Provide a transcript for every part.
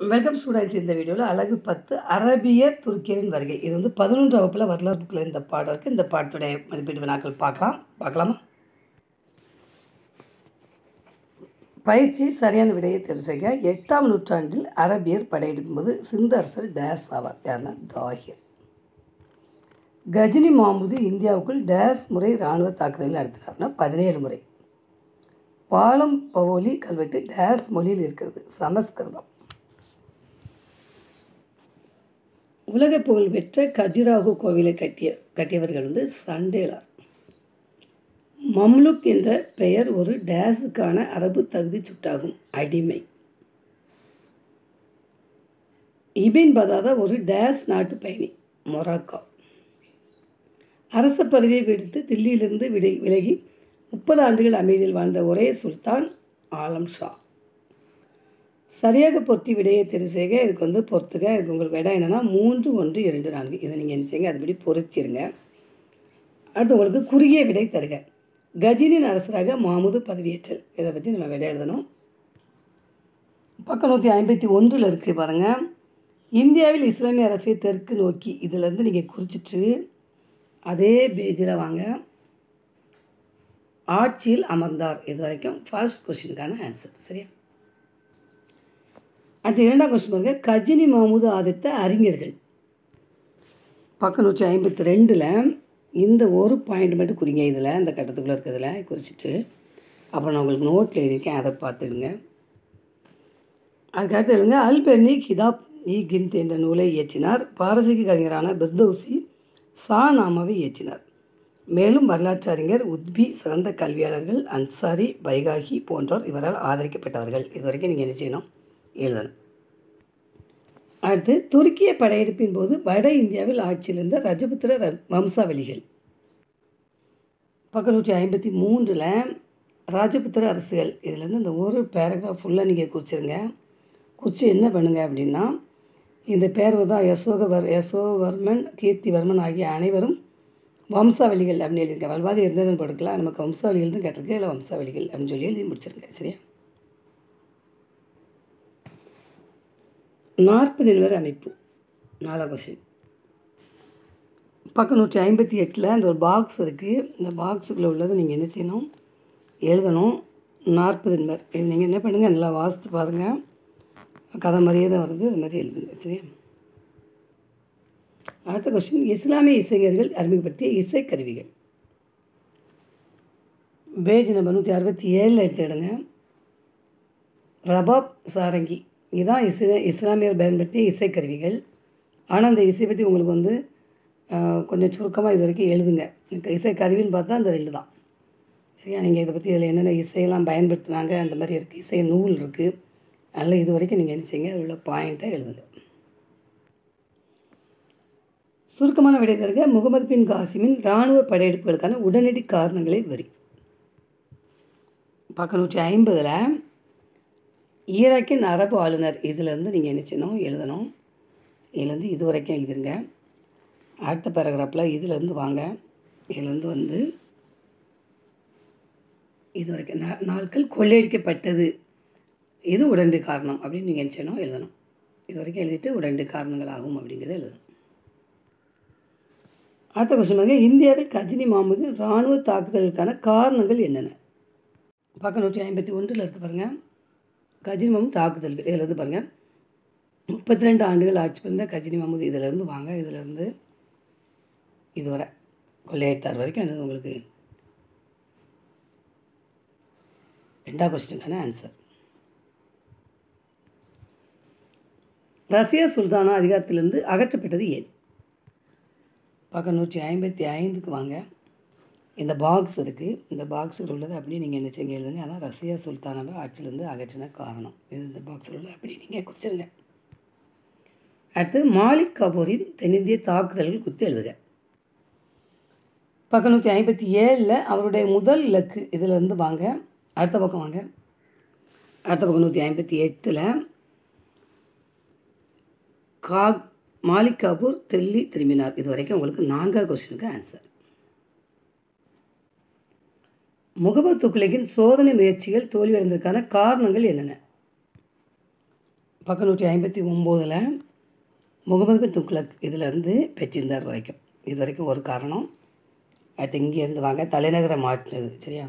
welcome students இந்த வீடியோவில் அழகு பத்து அரபியர் துருக்கியரின் வருகை இது வந்து பதினொன்றாம் வகுப்பில் வரலாறு புக்கில் இந்த பாடம் இருக்குது இந்த பாடத்துடைய மதிப்பீட்டு வினாக்கள் பார்க்கலாம் பார்க்கலாமா பயிற்சி சரியான விடையை தெரிவு செய்ய எட்டாம் நூற்றாண்டில் அரபியர் படையெடுக்கும் போது சிந்து அரசர் டேஸ் ஆவார் யாருன்னா தாகிர் கஜினி மாமுது இந்தியாவுக்குள் டேஸ் முறை இராணுவ தாக்குதல் நடத்தினார்னா பதினேழு முறை பாலம் பவோலி கல்வெட்டு டேஸ் மொழியில் இருக்கிறது சமஸ்கிருதம் உலக புகழ் பெற்ற கஜுராஹோ கோவிலை கட்டிய கட்டியவர்கள் வந்து சண்டேலார் மம்லுக் என்ற பெயர் ஒரு டேஸுக்கான அரபு தகுதி சுட்டாகும் அடிமை இபின் பதாதா ஒரு டேஸ் நாட்டு பயணி மொராக்கோ அரச பதவியை விடுத்து தில்லியிலிருந்து விடை விலகி முப்பது ஆண்டுகள் அமைதியில் வாழ்ந்த ஒரே சுல்தான் ஆலம் ஷா சரியாக பொருத்தி விடையை தெரிவு செய்க இதுக்கு வந்து பொறுத்துக இதுக்கு உங்களுக்கு விடை என்னென்னா மூன்று ஒன்று இரண்டு நான்கு இதை நீங்கள் என்ன செய்யுங்க அதுபடி பொருத்திடுங்க அடுத்து உங்களுக்கு குறுகிய விடை தருக கஜினின் அரசராக மாமுது பதவியேற்றல் இதை பற்றி நம்ம விடை எழுதணும் பக்கம் நூற்றி ஐம்பத்தி ஒன்றில் இருக்குது பாருங்கள் இந்தியாவில் இஸ்லாமிய அரசை தெற்கு நோக்கி இதிலேருந்து நீங்கள் குறிச்சிட்டு அதே பேஜில் வாங்க ஆட்சியில் அமர்ந்தார் இது வரைக்கும் ஃபர்ஸ்ட் கொஷினுக்கான ஆன்சர் சரியா அடுத்து இரண்டாம் கொஸ்டின் பாருங்க கஜினி மாமுது ஆதித்த அறிஞர்கள் பக்கம் நூற்றி ஐம்பத்தி ரெண்டில் இந்த ஒரு பாயிண்ட் மட்டும் குறிங்க இதில் இந்த கட்டத்துக்குள்ளே இருக்கிறதுல குறிச்சிட்டு அப்புறம் நான் உங்களுக்கு நோட்டில் எழுதியிருக்கேன் அதை பார்த்துடுங்க அதுக்கடுத்து எழுதுங்க அல்பெர்னி ஹிதாப் இ கிந்த் என்ற நூலை இயற்றினார் பாரசீக கவிஞரான பிர்தௌசி சா நாமாவை இயற்றினார் மேலும் வரலாற்று அறிஞர் உத்பி சிறந்த கல்வியாளர்கள் அன்சாரி பைகாகி போன்றோர் இவரால் ஆதரிக்கப்பட்டவர்கள் இது வரைக்கும் நீங்கள் என்ன செய்யணும் எழுதணும் அடுத்து துருக்கிய படையெடுப்பின் போது வட இந்தியாவில் ஆட்சியில் இருந்த ரஜபுத்திர ர வம்சாவளிகள் பக்கம் நூற்றி ஐம்பத்தி மூன்றில் ராஜபுத்திர அரசுகள் இதுலேருந்து இந்த ஒரு பேராகிராஃப் ஃபுல்லாக நீங்கள் குறிச்சிருங்க குறித்து என்ன பண்ணுங்க அப்படின்னா இந்த பேர் தான் யசோகவர் யசோவர்மன் கீர்த்திவர்மன் ஆகிய அனைவரும் வம்சாவளிகள் அப்படின்னு எழுதியிருக்கேன் வல்வாதி இருந்ததுன்னு போட்டுக்கலாம் நமக்கு வம்சாவளிகள் தான் கேட்டிருக்கு இல்லை வம்சாவளிகள் அப்படின்னு சொல்லி எழுதி முடிச்சிருங்க சரியா நாற்பது நிமிட அமைப்பு நாலாம் கொஸ்டின் பக்கம் நூற்றி ஐம்பத்தி எட்டில் அந்த ஒரு பாக்ஸ் இருக்குது இந்த பாக்ஸுக்குள்ளே உள்ளதை நீங்கள் என்ன செய்யணும் எழுதணும் நாற்பது நிமிடம் இது நீங்கள் என்ன பண்ணுங்கள் நல்லா வாசித்து பாருங்கள் கதை மாதிரியே தான் வருது அது மாதிரி எழுதுங்க சரியா அடுத்த கொஸ்டின் இஸ்லாமிய இசைஞர்கள் அறிமுகப்படுத்திய இசைக்கருவிகள் பேஜ் நம்பர் நூற்றி அறுபத்தி ஏழில் எடுத்துடுங்க ரபாப் சாரங்கி இதுதான் இஸ்ல இஸ்லாமியர் பயன்படுத்திய இசைக்கருவிகள் ஆனால் அந்த இசை பற்றி உங்களுக்கு வந்து கொஞ்சம் சுருக்கமாக இது வரைக்கும் எழுதுங்க இசைக்கருவின்னு பார்த்தா அந்த ரெண்டு தான் சரியா நீங்கள் இதை பற்றி இதில் என்னென்ன இசையெல்லாம் பயன்படுத்தினாங்க அந்த மாதிரி இருக்குது இசை நூல் இருக்குது அதனால் இது வரைக்கும் நீங்கள் என்ன செய்யுங்க அதில் உள்ள பாயிண்ட்டை எழுதுங்க சுருக்கமான விடை தருக முகமது பின் காசிமின் இராணுவ படையெடுப்புகளுக்கான உடனடி காரணங்களை வரி பக்கம் நூற்றி ஐம்பதில் ஈராக்கின் அரபு ஆளுநர் இதிலேருந்து நீங்கள் என்ன செய்யணும் எழுதணும் இதுலேருந்து இது வரைக்கும் எழுதிருங்க அடுத்த பேராகிராஃபில் இதிலேருந்து வாங்க இதுலேருந்து வந்து இது வரைக்கும் நா நாட்கள் கொள்ளையடிக்கப்பட்டது இது உடனடி காரணம் அப்படின்னு நீங்கள் என்ன செய்யணும் எழுதணும் இது வரைக்கும் எழுதிட்டு உடனடி காரணங்கள் ஆகும் அப்படிங்கிறத எழுதணும் அடுத்த கொஸ்டின் பாருங்க இந்தியாவில் கஜினி மாமுதின் இராணுவ தாக்குதலுக்கான காரணங்கள் என்னென்ன பக்கம் நூற்றி ஐம்பத்தி ஒன்றில் இருக்க பாருங்கள் கஜினி மாமுத் தாக்குதல்கள் இதில் இருந்து பாருங்கள் முப்பத்தி ரெண்டு ஆண்டுகள் ஆட்சி புரிந்த கஜினி மாமுத் இதிலேருந்து வாங்க இதிலேருந்து இதுவரை கொள்ளையடித்தார் வரைக்கும் என்னது உங்களுக்கு ரெண்டாவது கொஸ்டினுக்கான ஆன்சர் ரஷ்யா சுல்தானா அதிகாரத்திலிருந்து அகற்றப்பட்டது ஏன் பக்கம் நூற்றி ஐம்பத்தி ஐந்துக்கு வாங்க இந்த பாக்ஸ் இருக்குது இந்த பாக்ஸில் உள்ளது அப்படியே நீங்கள் என்ன செய்ய எழுதுங்க அதான் ரஷ்யா சுல்தானாவை ஆட்சியிலேருந்து அகற்றின காரணம் இது இந்த பாக்ஸில் உள்ளது அப்படி நீங்கள் குறிச்சிருங்க அடுத்து மாலிக் கபூரின் தென்னிந்திய தாக்குதல்கள் குத்தி எழுதுக பக்கம் நூற்றி ஐம்பத்தி ஏழில் அவருடைய முதல் இலக்கு இதிலேருந்து வாங்க அடுத்த பக்கம் வாங்க அடுத்த பக்கம் நூற்றி ஐம்பத்தி எட்டில் காக் மாலிக் கபூர் டெல்லி திரும்பினார் இது வரைக்கும் உங்களுக்கு நான்காவது கொஸ்டினுக்கு ஆன்சர் முகமது துக்ளக்கின் சோதனை முயற்சிகள் தோல்வியடைந்ததற்கான காரணங்கள் என்னென்ன பக்கம் நூற்றி ஐம்பத்தி ஒம்போதில் முகமது பின் துக்ளக் இதிலேருந்து பெற்றிருந்தார் வரைக்கும் இது வரைக்கும் ஒரு காரணம் அடுத்து இங்கேருந்து வாங்க தலைநகரை மாற்றினது சரியா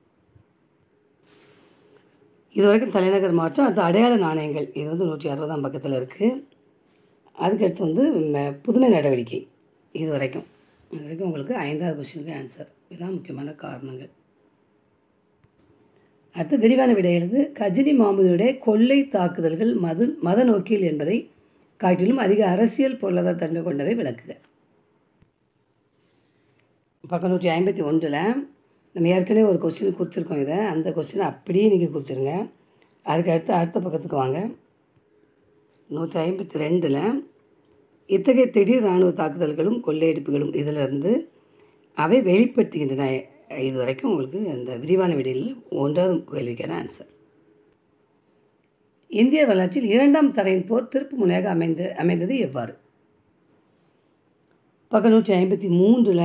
இது வரைக்கும் தலைநகர் மாற்றம் அடுத்து அடையாள நாணயங்கள் இது வந்து நூற்றி அறுபதாம் பக்கத்தில் இருக்குது அதுக்கடுத்து வந்து ம- புதுமை நடவடிக்கை இது வரைக்கும் இது வரைக்கும் உங்களுக்கு ஐந்தாவது கொஸ்டினுக்கு ஆன்சர் இதுதான் முக்கியமான காரணங்கள் அடுத்து விரிவான விடை எழுது கஜினி மாமுதனுடைய கொள்ளை தாக்குதல்கள் மது மத நோக்கில் என்பதை காட்டிலும் அதிக அரசியல் பொருளாதார தன்மை கொண்டவை விளக்குக பக்கம் நூற்றி ஐம்பத்தி ஒன்றில் நம்ம ஏற்கனவே ஒரு கொஸ்டின் குறிச்சிருக்கோம் இதை அந்த கொஸ்டினை அப்படியே நீங்கள் குறிச்சிருங்க அதுக்கு அடுத்து அடுத்த பக்கத்துக்கு வாங்க நூற்றி ஐம்பத்தி ரெண்டில் இத்தகைய திடீர் இராணுவ தாக்குதல்களும் கொள்ளையடிப்புகளும் இதிலிருந்து அவை வெளிப்படுத்துகின்றன இது வரைக்கும் உங்களுக்கு அந்த விரிவான விடையில் ஒன்றாவது கேள்விக்கான ஆன்சர் இந்திய வரலாற்றில் இரண்டாம் தரையின் போர் திருப்பு முனையாக அமைந்து அமைந்தது எவ்வாறு பக்கம் நூற்றி ஐம்பத்தி மூன்றில்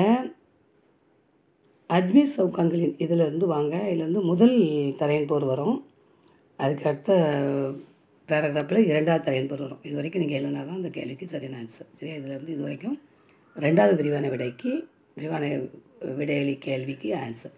அஜ்மீர் சவுகான்களின் இதிலிருந்து வாங்க இதுலேருந்து முதல் தரையின் போர் வரும் அதுக்கு அடுத்த பேராகிராஃபில் இரண்டாவது தரையின் போர் வரும் இது வரைக்கும் நீங்கள் எழுதினா தான் அந்த கேள்விக்கு சரியான ஆன்சர் சரியா இதிலேருந்து இது வரைக்கும் ரெண்டாவது விரிவான விடைக்கு விரிவான விடையளி கேள்விக்கு ஆன்சர்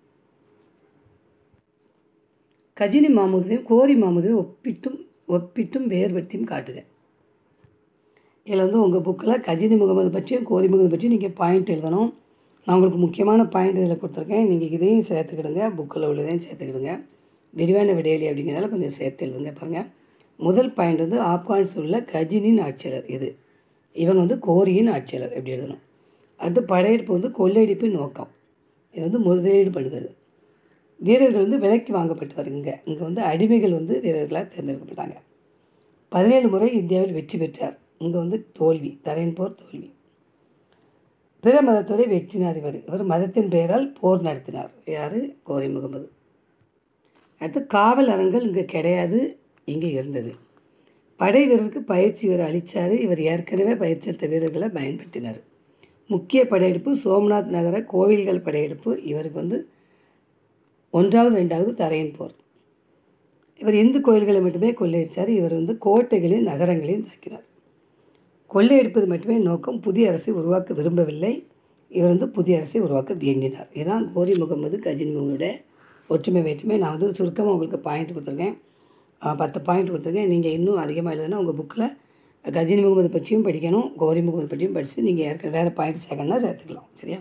கஜினி மாமுதுவையும் கோரி மாமுதுவையும் ஒப்பிட்டும் ஒப்பிட்டும் வேறுபடுத்தியும் காட்டுக இதில் வந்து உங்கள் புக்கில் கஜினி முகமது பற்றியும் கோரி முகமது பற்றியும் நீங்கள் பாயிண்ட் எழுதணும் நான் உங்களுக்கு முக்கியமான பாயிண்ட் இதில் கொடுத்துருக்கேன் நீங்கள் இதையும் சேர்த்துக்கிடுங்க புக்கில் உள்ளதையும் சேர்த்துக்கிடுங்க விரிவான விடையலி அப்படிங்கிறதால கொஞ்சம் சேர்த்து எழுதுங்க பாருங்கள் முதல் பாயிண்ட் வந்து ஆப்கானிஸ்தான் உள்ள கஜினின் ஆட்சியாளர் இது இவங்க வந்து கோரியின் ஆட்சியாளர் எப்படி எழுதணும் அடுத்து படையெடுப்பு வந்து கொள்ளையடிப்பின் நோக்கம் இது வந்து முதலீடு பண்ணுறது வீரர்கள் வந்து விலைக்கு வாங்கப்பட்டவர் இங்கே இங்கே வந்து அடிமைகள் வந்து வீரர்களாக தேர்ந்தெடுக்கப்பட்டாங்க பதினேழு முறை இந்தியாவில் வெற்றி பெற்றார் இங்கே வந்து தோல்வி தரையின் போர் தோல்வி பிற மதத்தோரை வெற்றினார் இவர் இவர் மதத்தின் பெயரால் போர் நடத்தினார் யார் கோரி முகமது அடுத்து காவல் அரண்கள் இங்கே கிடையாது இங்கே இருந்தது படை வீரருக்கு பயிற்சி இவர் அளித்தார் இவர் ஏற்கனவே பயிற்சி எடுத்த வீரர்களை பயன்படுத்தினார் முக்கிய படையெடுப்பு சோம்நாத் நகர கோவில்கள் படையெடுப்பு இவருக்கு வந்து ஒன்றாவது ரெண்டாவது தரையின் போர் இவர் இந்து கோயில்களை மட்டுமே கொள்ளையடித்தார் இவர் வந்து கோட்டைகளையும் நகரங்களையும் தாக்கினார் கொள்ளையடிப்பது மட்டுமே நோக்கம் புதிய அரசை உருவாக்க விரும்பவில்லை இவர் வந்து புதிய அரசை உருவாக்க வேண்டினார் இதுதான் கோரி முகமது கஜின் முகமதுடைய ஒற்றுமை வேற்றுமை நான் வந்து சுருக்கமாக உங்களுக்கு பாயிண்ட் கொடுத்துருக்கேன் அஹ் பத்து பாயிண்ட் கொடுத்துருக்கேன் நீங்கள் இன்னும் அதிகமாக எழுதுனா உங்கள் புக்கில் கஜினி முகமது பற்றியும் படிக்கணும் கோரி முகமது பற்றியும் படித்து நீங்கள் ஏற்கனவே வேறு பாயிண்ட் சேர்க்கணும்னா சேர்த்துக்கலாம் சரியா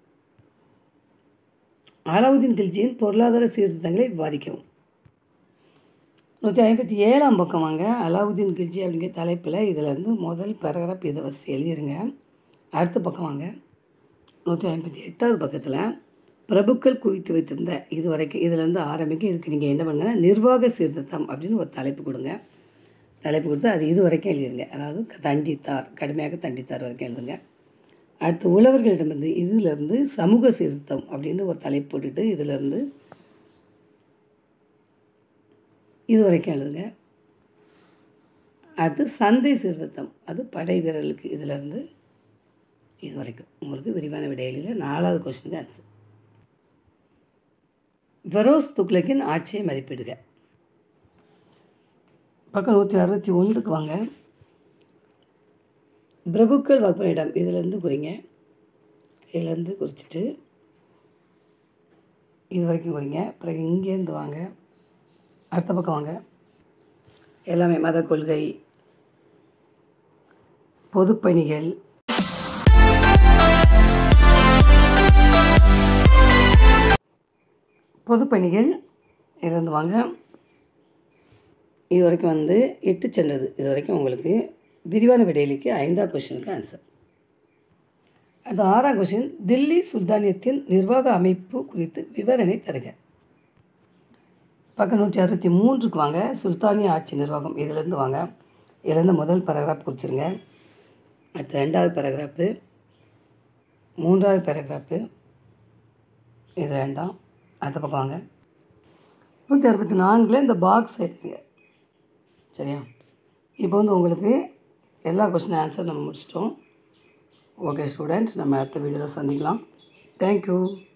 அலாவுதீன் கில்ஜியின் பொருளாதார சீர்திருத்தங்களை விவாதிக்கவும் நூற்றி ஐம்பத்தி ஏழாம் பக்கம் வாங்க அலாவுதீன் கில்ஜி அப்படிங்கிற தலைப்பில் இதில் இருந்து முதல் பேராகிராஃப் இதை ஃபஸ்ட் எழுதிருங்க அடுத்த பக்கம் வாங்க நூற்றி ஐம்பத்தி எட்டாவது பக்கத்தில் பிரபுக்கள் குவித்து வைத்திருந்த இது வரைக்கும் இதிலேருந்து ஆரம்பிக்க இதுக்கு நீங்கள் என்ன பண்ணுங்கன்னா நிர்வாக சீர்திருத்தம் அப்படின்னு ஒரு தலைப்பு கொடுங்க தலைப்பு கொடுத்து அது இது வரைக்கும் எழுதிருங்க அதாவது தண்டித்தார் கடுமையாக தண்டித்தார் வரைக்கும் எழுதுங்க அடுத்து உழவர்களிடமிருந்து இதிலிருந்து சமூக சீர்திருத்தம் அப்படின்னு ஒரு தலைப்பு போட்டுட்டு இதிலிருந்து இது வரைக்கும் எழுதுங்க அடுத்து சந்தை சீர்திருத்தம் அது படை வீரர்களுக்கு இதிலிருந்து இது வரைக்கும் உங்களுக்கு விரிவான விடையில நாலாவது கொஸ்டினுக்கு ஆன்சர் ஃபெரோஸ் துக்ளக்கின் ஆட்சியை மதிப்பிடுக பக்கம் நூற்றி அறுபத்தி ஒன்றுக்கு வாங்க பிரபுக்கள் வகுப்பினிடம் இதிலேருந்து குறிங்க இதிலேருந்து குறிச்சிட்டு இது வரைக்கும் குறிங்க பிறகு இங்கேருந்து வாங்க அடுத்த பக்கம் வாங்க எல்லாமே மத கொள்கை பொதுப்பணிகள் பொதுப்பணிகள் இருந்து வாங்க இது வரைக்கும் வந்து எட்டு சென்றது இது வரைக்கும் உங்களுக்கு விரிவான விடையிலுக்கு ஐந்தாம் கொஸ்டினுக்கு ஆன்சர் அந்த ஆறாம் கொஸ்டின் தில்லி சுல்தானியத்தின் நிர்வாக அமைப்பு குறித்து விவரணை தருக பக்கம் நூற்றி அறுபத்தி மூன்றுக்கு வாங்க சுல்தானிய ஆட்சி நிர்வாகம் இதிலேருந்து வாங்க இதுலேருந்து முதல் பேராகிராஃப் குறிச்சிருங்க அடுத்து ரெண்டாவது பேராகிராஃபு மூன்றாவது பேராகிராஃபு இது வேண்டாம் அடுத்த பக்கம் வாங்க நூற்றி அறுபத்தி நான்கில் இந்த பாக்ஸ் எழுதுங்க சரியா இப்போ வந்து உங்களுக்கு எல்லா கொஸ்டின் ஆன்சர் நம்ம முடிச்சிட்டோம் ஓகே ஸ்டூடெண்ட்ஸ் நம்ம அடுத்த வீடியோவில் சந்திக்கலாம் தேங்க்யூ